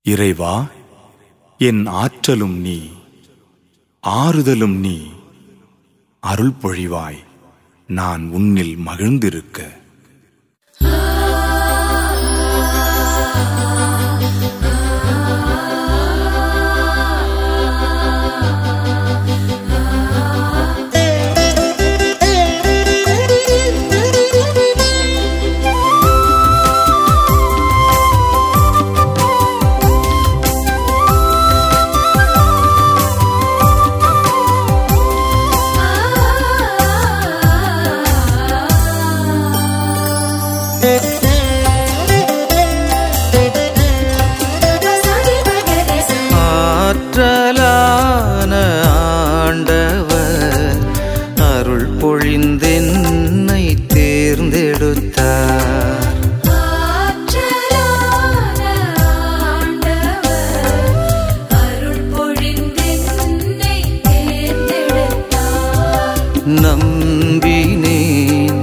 இறைவா என் ஆற்றலும் நீ ஆறுதலும் நீ அருள் பொழிவாய் நான் உன்னில் மகிழ்ந்திருக்க ஆற்றலான ஆண்டவர் அருள் பொழிந்தென்னை தேர்ந்தெடுத்தார் ஆற்றலான ஆண்டவர் அருள் பொழிந்தென்னை தேர்ந்தெடுத்தார் நம்பினேன்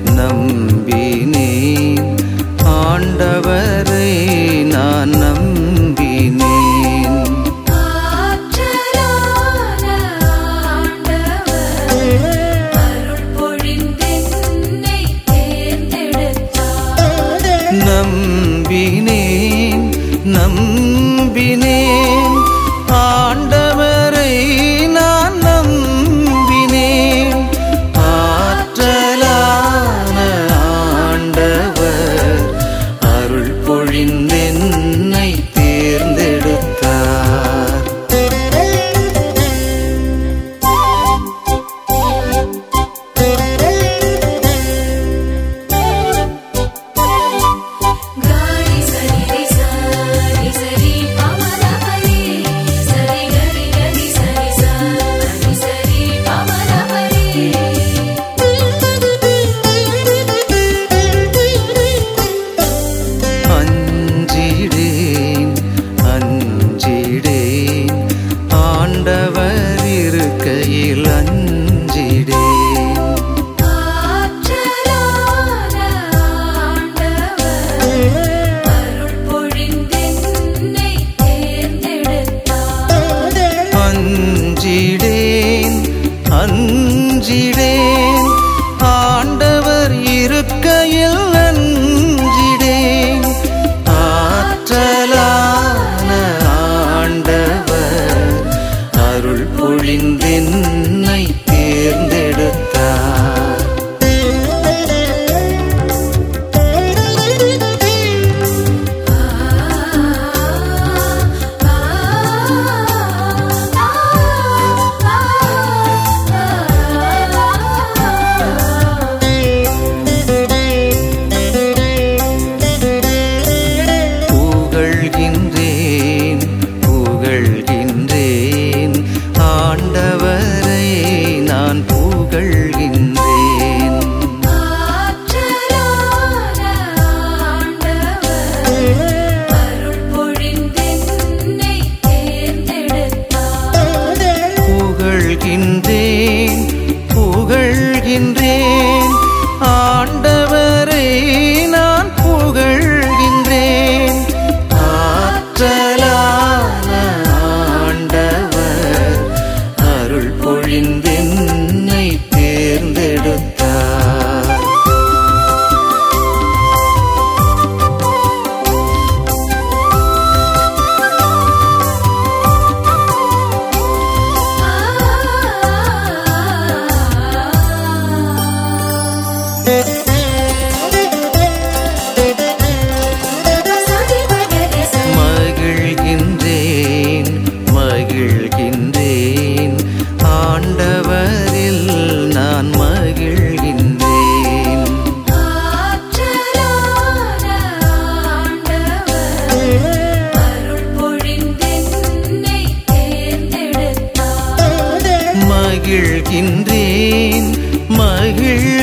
நம்பினேன் ஆண்டவரை நான் நம்பினேன் ஆற்றலான ஆண்டவர் அருள் பொழிந்தென்னை தேர்ந்தெடுத்தார் நம்பினேன் நம்பினேன் ஆண்டவரை நான் நம்பினேன் ஆற்றலான ஆண்டவர் அருள் பொழிந்தென்னை தேர்ந்தெடுத்தார் காரி சரி ரி சரி சரி பமர ஹரி சரி கரி கரி சரி சரி சரி பமர ஹரி அஞ்சிடேன் அஞ்சிடேன் ஆண்டவர் இருக்கையில் அஞ்சிடேன் ஆற்றலான ஆண்டவர் அருள் பொழிந்தென்னை தேர்ந்தெடுத்தார் அஞ்சிடேன் அஞ்சிடேன் ஆண்டவர் இருக்கையில் அஞ்சிடேன் ஆற்றலான ஆண்டவர் அருள் பொழிந்தென்னை தேர்ந்தெடுத்தார் புகழ்கின்றேன் புகழ்கின்றேன் ஆண்டவரை நான் புகழ்கின்றேன் ஆற்றலான ஆண்டவர் அருள் பொழிந்தென்னை தேர்ந்தெடுத்தார் புகழ்கின்றேன் புகழ்கின்றேன் ஆண்டவரை நான் புகழ்கின்றேன் ஆற்றலான ஆண்டவர் அருள் பொழிந்தென்னை தேர்ந்தெடுத்தார் மகிழ்கின்றேன் மகிழ்கின்றேன் ஆண்டவரில் நான் மகிழ்கின்றேன் ஆற்றலான ஆண்டவர் அருள் பொழிந்தென்னை தேர்ந்தெடுத்தார் மகிழ்கின்றேன் மகிழ்